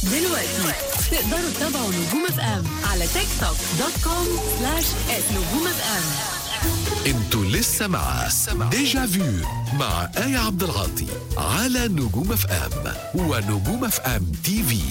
دلوقتي تقدروا تتابعوا نجوم اف ام على تيك توك دوت كوم سلاش نجوم اف ام انتوا لسه مع ديجا فيو مع آية عبد العاطي على نجوم اف ام ونجوم اف ام تي في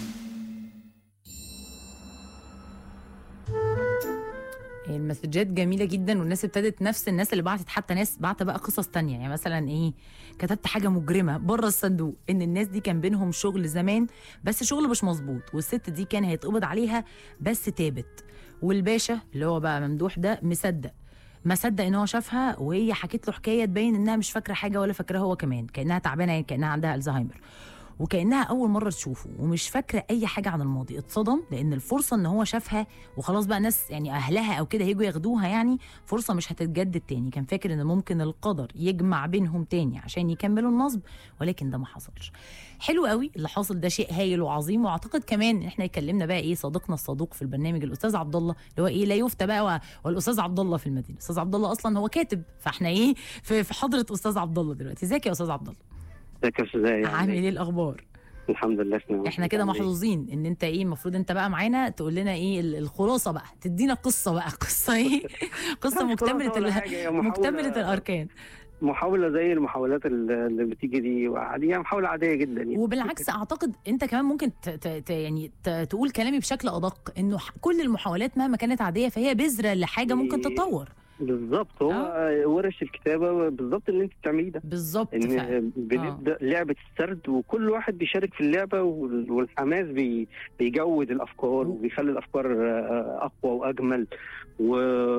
المسجات جميله جدا والناس ابتدت نفس الناس اللي بعتت حتى ناس بعت بقى قصص تانية يعني مثلا ايه كتبت حاجه مجرمه بره الصندوق ان الناس دي كان بينهم شغل زمان بس شغل مش مظبوط والست دي كان هيتقبض عليها بس تابت والباشا اللي هو بقى ممدوح ده مصدق ما صدق ان هو شافها وهي حكت له حكايه تبين انها مش فاكره حاجه ولا فاكراها هو كمان كانها تعبانه يعني كانها عندها الزهايمر وكانها اول مره تشوفه ومش فاكره اي حاجه عن الماضي اتصدم لان الفرصه ان هو شافها وخلاص بقى ناس يعني اهلها او كده هيجوا ياخدوها يعني فرصه مش هتتجدد تاني كان فاكر ان ممكن القدر يجمع بينهم تاني عشان يكملوا النصب ولكن ده ما حصلش حلو قوي اللي حاصل ده شيء هايل وعظيم واعتقد كمان احنا اتكلمنا بقى ايه صديقنا الصدوق في البرنامج الاستاذ عبد الله اللي هو ايه لا يفتى بقى و- والاستاذ عبد الله في المدينه الاستاذ عبد الله اصلا هو كاتب فاحنا ايه في في حضره استاذ عبد الله دلوقتي ازيك يا استاذ عبد الله ازيك يا استاذ آية؟ عامل ايه الاخبار الحمد لله اسمه احنا كده محظوظين ان انت ايه المفروض انت بقى معانا تقول لنا ايه ال- الخلاصه بقى تدينا قصه بقى قصه ايه قصه مش مكتمله خلاصة ولا ال- حاجة، هي محاولة- مكتمله الاركان محاولة زي المحاولات اللي اللي بتيجي دي وعادية محاولة عادية جدا يعني وبالعكس اعتقد انت كمان ممكن ت ت ت يعني ت تقول كلامي بشكل ادق انه ح- كل المحاولات مهما كانت عاديه فهي بذره لحاجه ممكن تتطور بالظبط هو ورش الكتابة بالظبط اللي انت بتعمليه ده بالظبط ف... ان بنبدا لعبه السرد وكل واحد بيشارك في اللعبه وال- والحماس بي بيجود الافكار وبيخلي الافكار آه، اقوى واجمل و...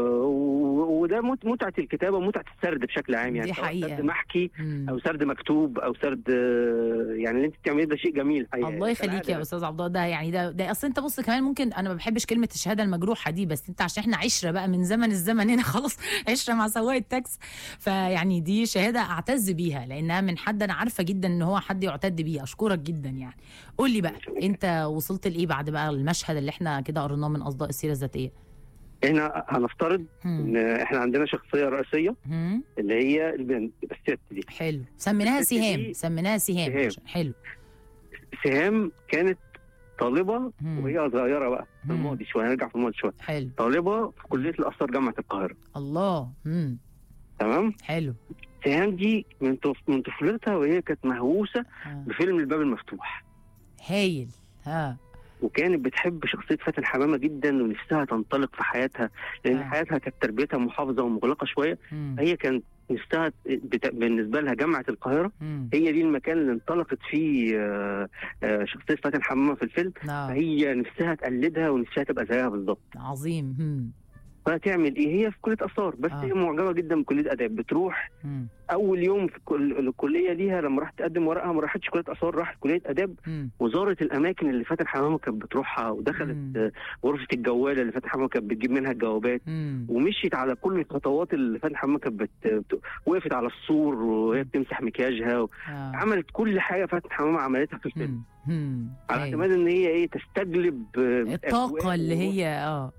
و... وده مت... متعه الكتابه ومتعه السرد بشكل عام يعني دي سواء حقيقة. سرد محكي مم. او سرد مكتوب او سرد آه، يعني اللي انت بتعمليه ده شيء جميل حقيقة. الله يخليك كالعادة. يا استاذ عبد الله ده يعني ده ده اصل انت بص كمان ممكن انا ما بحبش كلمه الشهاده المجروحه دي بس انت عشان احنا عشره بقى من زمن الزمن هنا خلاص عشره مع سواق التاكس فيعني دي شهاده اعتز بيها لانها من حد انا عارفه جدا ان هو حد يعتد بيه اشكرك جدا يعني قول لي بقى انت وصلت لايه بعد بقى المشهد اللي احنا كده قريناه من اصداء السيره الذاتيه احنا هنفترض هم. ان احنا عندنا شخصيه رئيسيه هم. اللي هي البنت الست دي حلو سميناها الست سهام دي- سميناها سهام سهام. عشان- حلو سهام كانت طالبه هم. وهي صغيره بقى في مم. الماضي شويه نرجع في الماضي شويه حلو طالبه في كليه الاثار جامعه القاهره الله هم. تمام حلو سهام دي من طف... من طفولتها وهي كانت مهووسه آه. بفيلم الباب المفتوح هايل ها وكانت بتحب شخصيه فاتن حمامه جدا ونفسها تنطلق في حياتها لان آه. حياتها كانت تربيتها محافظه ومغلقه شويه هم. هي كانت نفسها بت... بالنسبه لها جامعه القاهره هم. هي دي المكان اللي انطلقت فيه آه، آه، شخصيه فاتن حمامه في الفيلم آه. فهي نفسها تقلدها ونفسها تبقى زيها بالظبط عظيم هم. فتعمل ايه هي في كليه اثار بس آه. هي معجبه جدا بكليه اداب بتروح هم. اول يوم في الكل- الكليه ليها لما راحت تقدم ورقها ما راحتش كليه اثار راحت كليه اداب هم. وزارت الاماكن اللي فاتن حمامه كانت بتروحها ودخلت مم. آه، غرفه الجواله اللي فاتن حمامه كانت بتجيب منها الجوابات هم. ومشيت على كل الخطوات اللي فاتن حمامه كانت بت... بت... وقفت على السور وهي بتمسح مكياجها و... آه. عملت كل حاجه فاتن حمامه عملتها في الفيلم هم. هم. على هايل. اعتماد ان هي ايه تستجلب آه، الطاقة أجواء اللي و- هي اه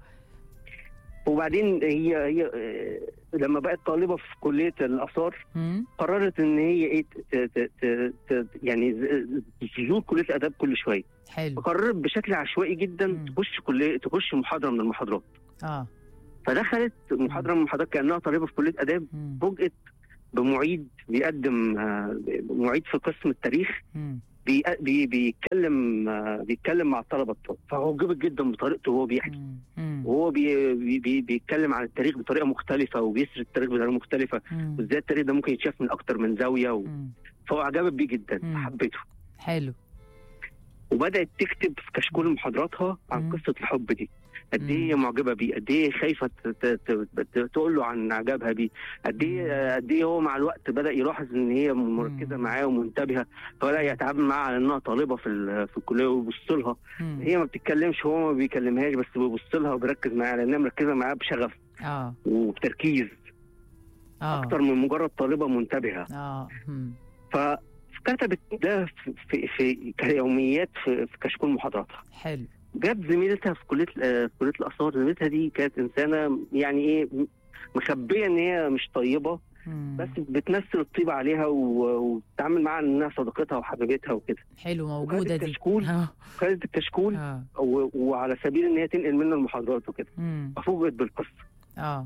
وبعدين هي هي آه، لما بقت طالبه في كليه الاثار هم. قررت ان هي ايه ت- ت- ت- ت- يعني ز- تزور كليه الاداب كل شويه حلو فقررت بشكل عشوائي جدا مم. تخش كليه تخش محاضره من المحاضرات اه فدخلت محاضره من المحاضرات كانها طالبه في كليه اداب هم. فوجئت بمعيد بيقدم آه، معيد في قسم التاريخ هم. بي بي بيتكلم آه، بيتكلم مع الطلبه بتوعه فعجبت جدا بطريقته وهو بيحكي هم. هم. وهو بي بي بي بيتكلم عن التاريخ بطريقه مختلفه وبيسرد التاريخ بطريقه مختلفه هم. وازاي التاريخ ده ممكن يتشاف من اكتر من زاويه و... هم. فهو عجبت بيه جدا مم. حبيته حلو وبدات تكتب في كشكول محاضراتها عن مم. قصه الحب دي قد مم. ايه هي معجبه بيه قد ايه خايفه ت- ت- ت- ت- تقول له عن اعجابها بيه قد ايه قد ايه هو مع الوقت بدا يلاحظ ان هي مركزه مم. معاه ومنتبهه فبدا يتعامل معاها على انها طالبه في ال- في الكليه ويبص لها هم. هي ما بتتكلمش هو ما بيكلمهاش بس بيبص لها وبيركز معاها لانها مركزه معاه بشغف اه وبتركيز اه اكتر من مجرد طالبه منتبهه اه هم. فكتبت ده في في, في كيوميات في, في كشكول محاضراتها حلو جت زميلتها في كليه آه، في كليه الاثار زميلتها دي كانت انسانه يعني ايه م- مخبيه ان هي مش طيبه مم. بس بتمثل الطيبه عليها و- وتتعامل معاها انها صديقتها وحبيبتها وكده حلو موجوده دي الكشكول. اه خدت الكشكول اه و- وعلى سبيل ان هي تنقل منه المحاضرات وكده مم. ففوجئت بالقصه اه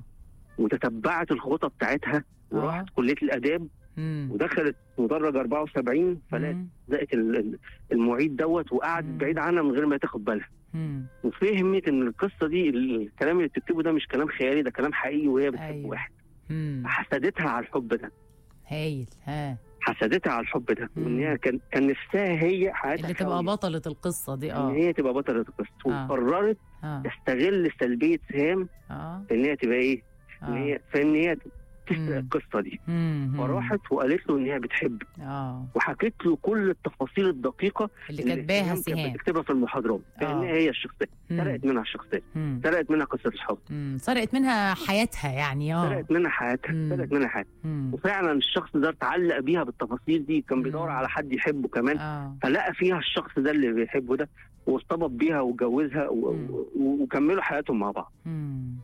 وتتبعت الخطه بتاعتها وراحت كليه الاداب مم. ودخلت مدرج 74 فلقت مم. لقت ال- ال- المعيد دوت وقعدت مم. بعيد عنها من غير ما تاخد بالها مم. وفهمت ان القصه دي ال- الكلام اللي بتكتبه ده مش كلام خيالي ده كلام حقيقي وهي بتحب أيوة. واحد مم. حسدتها على الحب ده هايل ها حسدتها على الحب ده مم. وان هي كان كان نفسها هي حياتها اللي تبقى خاوية. بطلة القصة دي ان اه هي تبقى بطله القصه آه. وقررت اه تستغل سلبيه سهام اه في ان هي تبقى ايه؟ ان اه هي في ان هي تسرق مم. القصه دي مم. فراحت وقالت له ان هي بتحبه اه وحكت له كل التفاصيل الدقيقه اللي كاتباها كانت سهام بتكتبها في المحاضرات كانها هي الشخصيه مم. سرقت منها الشخصيه مم. سرقت منها قصه الحب مم. سرقت منها حياتها يعني اه سرقت منها حياتها مم. سرقت منها حياتها مم. وفعلا الشخص ده اتعلق بيها بالتفاصيل دي كان بيدور مم. على حد يحبه كمان اه فلقى فيها الشخص ده اللي بيحبه ده وارتبط بيها واتجوزها و- مم. و- وكملوا حياتهم مع بعض مم.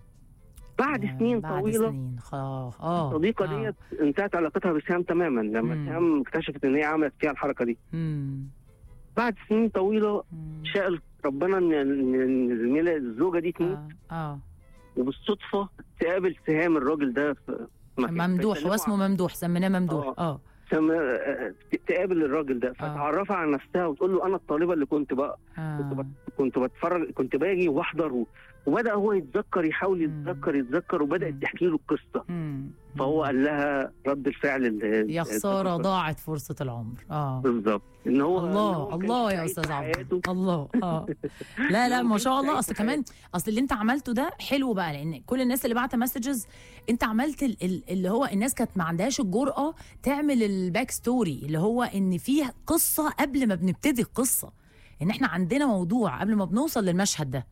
بعد آه، سنين بعد طويله سنين خلاص اه الصديقه آه. ديت انتهت علاقتها بسهام تماما لما مم. سهام اكتشفت ان هي عملت فيها الحركه دي مم. بعد سنين طويله مم. شاء ربنا ان إن- إن الزميله الزوجه دي تموت اه اه وبالصدفه تقابل سهام الراجل ده في مكان. ممدوح فيسلموا هو اسمه ممدوح سميناه ممدوح آه. اه سم... آه، تقابل الراجل ده فتعرفها على نفسها وتقول له انا الطالبه اللي كنت بقى كنت اه بت... كنت بتفرج كنت باجي واحضر و... وبدا هو يتذكر يحاول مم. يتذكر يتذكر وبدات مم. تحكي له القصه مم. فهو قال لها رد الفعل اللي يا خسارة ضاعت فرصة العمر اه بالظبط ان هو إن الله هو كان الله يا سعيد استاذ في عبد حياته. الله اه لا لا هو ما كان شاء سعيد الله في اصل كمان اصل اللي انت عملته ده حلو بقى لان كل الناس اللي بعت مسجز انت عملت ال- ال- اللي هو الناس كانت ما عندهاش الجرأه تعمل الباك ستوري اللي هو ان فيه قصه قبل ما بنبتدي القصه ان احنا عندنا موضوع قبل ما بنوصل للمشهد ده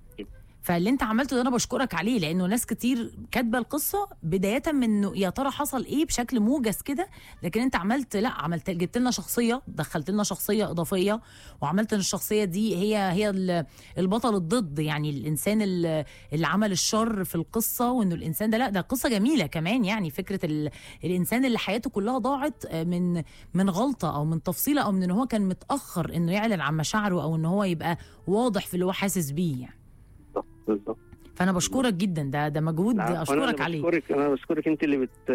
فاللي انت عملته ده انا بشكرك عليه لانه ناس كتير كاتبه القصه بدايه من انه يا ترى حصل ايه بشكل موجز كده لكن انت عملت لا عملت جبت لنا شخصيه دخلت لنا شخصيه اضافيه وعملت ان الشخصيه دي هي هي ال- البطل الضد يعني الانسان ال- اللي عمل الشر في القصه وانه الانسان ده لا ده قصه جميله كمان يعني فكره ال الانسان اللي حياته كلها ضاعت آه، من من غلطه او من تفصيله او من ان هو كان متاخر انه يعلن عن مشاعره او ان هو يبقى واضح في اللي هو حاسس بيه يعني بالظبط بالظبط فانا بشكرك جدا ده ده مجهود نعم، وأنا اشكرك اللي عليه بشكرك انا بشكرك انت اللي بت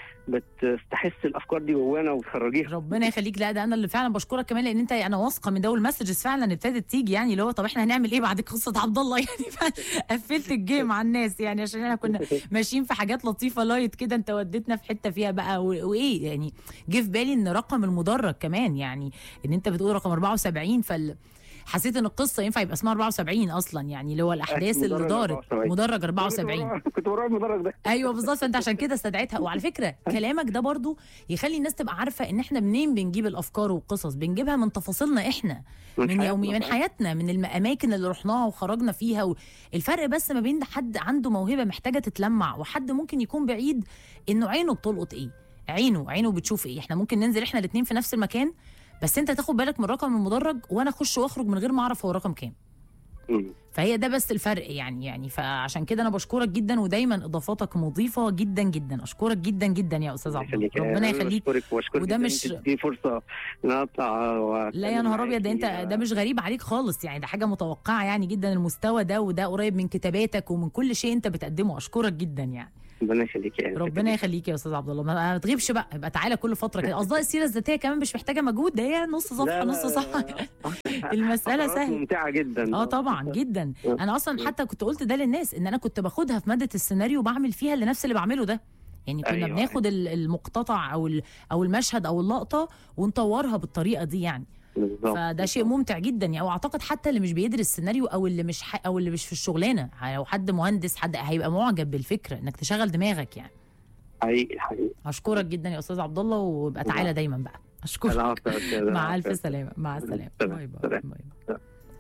بتستحس الافكار دي جوانا وتخرجيها ربنا يخليك لا ده انا اللي فعلا بشكرك كمان لان انت انا واثقه من ده والمسجز فعلا ابتدت تيجي يعني اللي هو طب احنا هنعمل ايه بعد قصه عبد الله يعني قفلت الجيم على الناس يعني عشان احنا كنا ماشيين في حاجات لطيفه لايت كده انت وديتنا في حته فيها بقى و- وايه يعني جه في بالي ان رقم المدرج كمان يعني ان انت بتقول رقم 74 فال حسيت ان القصه ينفع يبقى اسمها 74 اصلا يعني اللي هو الاحداث اللي مدرج دارت 74. مدرج 74 كنت بروح المدرج ده ايوه بالظبط فانت عشان كده استدعيتها وعلى فكره كلامك ده برضو يخلي الناس تبقى عارفه ان احنا منين بنجيب الافكار والقصص بنجيبها من تفاصيلنا احنا من حياتنا يومي من فعلا. حياتنا من الاماكن اللي رحناها وخرجنا فيها و... الفرق بس ما بين حد عنده موهبه محتاجه تتلمع وحد ممكن يكون بعيد انه عينه بتلقط ايه عينه عينه بتشوف ايه احنا ممكن ننزل احنا الاثنين في نفس المكان بس انت تاخد بالك من رقم المدرج وانا اخش واخرج من غير ما اعرف هو رقم كام مم. فهي ده بس الفرق يعني يعني فعشان كده انا بشكرك جدا ودايما اضافاتك مضيفه جدا جدا اشكرك جدا جدا يا استاذ عبد الله يخليك. ربنا أنا يخليك بشكرك واشكرك وده جداً مش- إنت تديني فرصه ان انا اطلع لا يا نهار ابيض ده انت ده مش غريب عليك خالص يعني ده حاجه متوقعه يعني جدا المستوى ده وده قريب من كتاباتك ومن كل شيء انت بتقدمه اشكرك جدا يعني ربنا يخليك يعني ربنا يخليك يا استاذ عبد الله ما ما تغيبش بقى يبقى تعالى كل فتره كده اصداء السيره الذاتيه كمان مش محتاجه مجهود ده هي نص صفحه نص صفحه المساله فقرات سهله ممتعه جدا اه طبعا جدا انا اصلا حتى كنت قلت ده للناس ان انا كنت باخدها في ماده السيناريو وبعمل فيها اللي نفس اللي بعمله ده يعني كنا أيوة، أيوة بناخد ال- المقتطع او ال- او المشهد او اللقطه ونطورها بالطريقه دي يعني بالظبط فده شيء ممتع جدا يعني واعتقد حتى اللي مش بيدرس سيناريو او اللي مش ح... او اللي مش في الشغلانه لو حد مهندس حد هيبقى معجب بالفكره انك تشغل دماغك يعني حقيقي حقيقي اشكرك جدا يا استاذ عبد الله وابقى تعالى دايما بقى اشكرك العفو يا أستاذ، مع العفو. الف سلامه مع السلامه سلام. باي باي سلام. باي باي.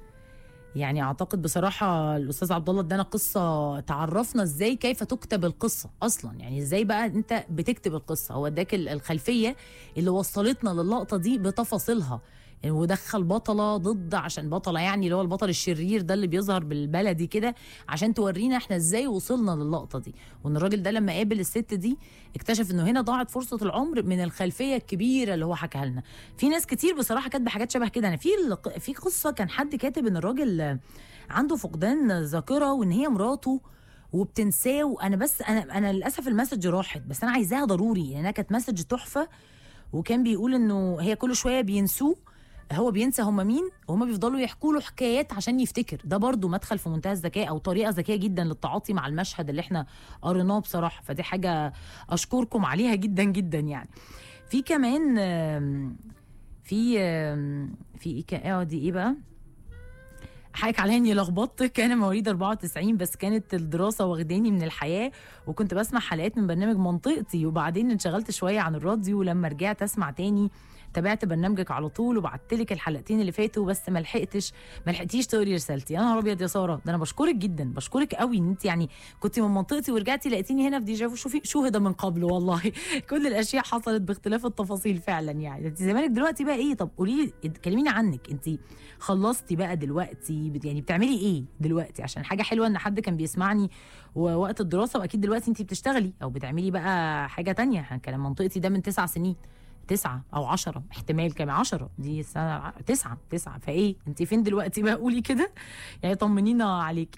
يعني اعتقد بصراحه الاستاذ عبد الله ادانا قصه تعرفنا ازاي كيف تكتب القصه اصلا يعني ازاي بقى انت بتكتب القصه هو اداك ال- الخلفيه اللي وصلتنا للقطه دي بتفاصيلها ودخل بطله ضد عشان بطله يعني اللي هو البطل الشرير ده اللي بيظهر بالبلدي كده عشان تورينا احنا ازاي وصلنا للقطه دي وان الراجل ده لما قابل الست دي اكتشف انه هنا ضاعت فرصه العمر من الخلفيه الكبيره اللي هو حكاها لنا في ناس كتير بصراحه كاتبه حاجات شبه كده انا في الق- في قصه كان حد كاتب ان الراجل عنده فقدان ذاكره وان هي مراته وبتنساه وانا بس انا انا للاسف المسج راحت بس انا عايزاها ضروري لانها كانت مسج تحفه وكان بيقول انه هي كل شويه بينسوه هو بينسى هم مين وهم بيفضلوا يحكوا له حكايات عشان يفتكر ده برضو مدخل في منتهى الذكاء او طريقه ذكيه جدا للتعاطي مع المشهد اللي احنا قريناه بصراحه فدي حاجه اشكركم عليها جدا جدا يعني في كمان آم، في آم، في ايه كا- اه دي ايه بقى حقك عليا اني لخبطتك انا مواليد 94 بس كانت الدراسه واخداني من الحياه وكنت بسمع حلقات من برنامج منطقتي وبعدين انشغلت شويه عن الراديو ولما رجعت اسمع تاني تابعت برنامجك على طول وبعت لك الحلقتين اللي فاتوا بس ما لحقتش ما لحقتيش تقري رسالتي يا نهار ابيض يا ساره ده انا بشكرك جدا بشكرك قوي ان انت يعني كنت من منطقتي ورجعتي لقيتيني هنا في ديجافو شوفي شوهد من قبل والله كل الاشياء حصلت باختلاف التفاصيل فعلا يعني انت زمانك دلوقتي بقى ايه طب قولي لي كلميني عنك انت خلصتي بقى دلوقتي بت- يعني بتعملي ايه دلوقتي عشان حاجه حلوه ان حد كان بيسمعني ووقت الدراسه واكيد دلوقتي انت بتشتغلي او بتعملي بقى حاجه تانية احنا كان منطقتي ده من تسع سنين تسعة أو عشرة احتمال كمان عشرة دي سنة ع- تسعة تسعة فإيه أنت فين دلوقتي بقى قولي كده يعني طمنينا عليكي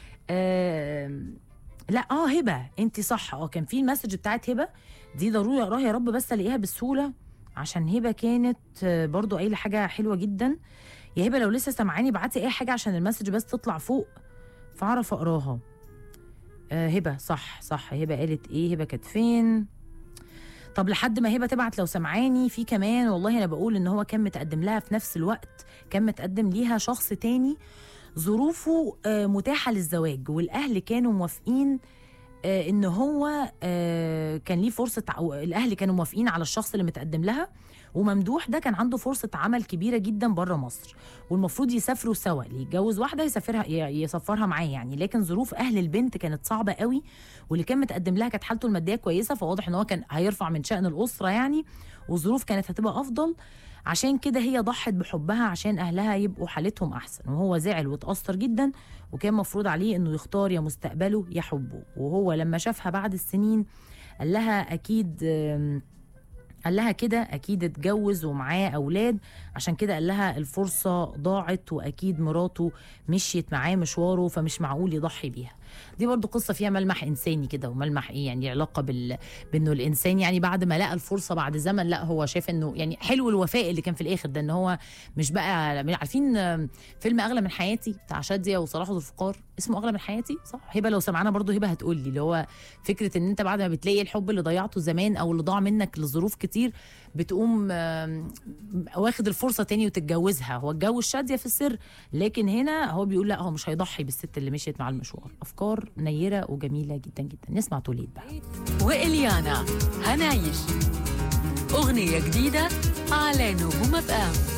آم، لا اه هبه انت صح اه كان في المسج بتاعت هبه دي ضروري اقراها يا رب بس الاقيها بسهوله عشان هبه كانت آه، برضو قايله حاجه حلوه جدا يا هبه لو لسه سامعاني ابعتي اي حاجه عشان المسج بس تطلع فوق فاعرف اقراها آه هبه صح صح هبه قالت ايه هبه كانت فين طب لحد ما هبه تبعت لو سمعاني في كمان والله انا بقول ان هو كان متقدم لها في نفس الوقت كان متقدم ليها شخص تاني ظروفه آه، متاحه للزواج والاهل كانوا موافقين آه، ان هو آه، كان ليه فرصه أو الاهل كانوا موافقين على الشخص اللي متقدم لها وممدوح ده كان عنده فرصه عمل كبيره جدا بره مصر والمفروض يسافروا سوا اللي يتجوز واحده يسافرها ي- يسفرها معاه يعني لكن ظروف اهل البنت كانت صعبه قوي واللي كان متقدم لها كانت حالته الماديه كويسه فواضح ان هو كان هيرفع من شان الاسره يعني والظروف كانت هتبقى افضل عشان كده هي ضحت بحبها عشان اهلها يبقوا حالتهم احسن وهو زعل واتاثر جدا وكان مفروض عليه انه يختار يا مستقبله يا حبه وهو لما شافها بعد السنين قال لها اكيد آم، قال لها كده اكيد اتجوز ومعاه اولاد عشان كده قال لها الفرصه ضاعت واكيد مراته مشيت معاه مشواره فمش معقول يضحي بيها دي برضو قصه فيها ملمح انساني كده وملمح ايه يعني علاقه بال بانه الانسان يعني بعد ما لقى الفرصه بعد زمن لا هو شايف انه يعني حلو الوفاء اللي كان في الاخر ده ان هو مش بقى عارفين آم، فيلم اغلى من حياتي بتاع شاديه وصلاح ذو الفقار اسمه اغلى من حياتي صح هبه لو سمعنا برضو هبه هتقول لي اللي هو فكره ان انت بعد ما بتلاقي الحب اللي ضيعته زمان او اللي ضاع منك لظروف كتير بتقوم آم، واخد الفرصه تاني وتتجوزها هو اتجوز شاديه في السر لكن هنا هو بيقول لا هو مش هيضحي بالست اللي مشيت مع المشوار افكار نيره وجميله جدا جدا نسمع توليد بقى وإليانا هنعيش أغنية جديدة على نجوم اف ام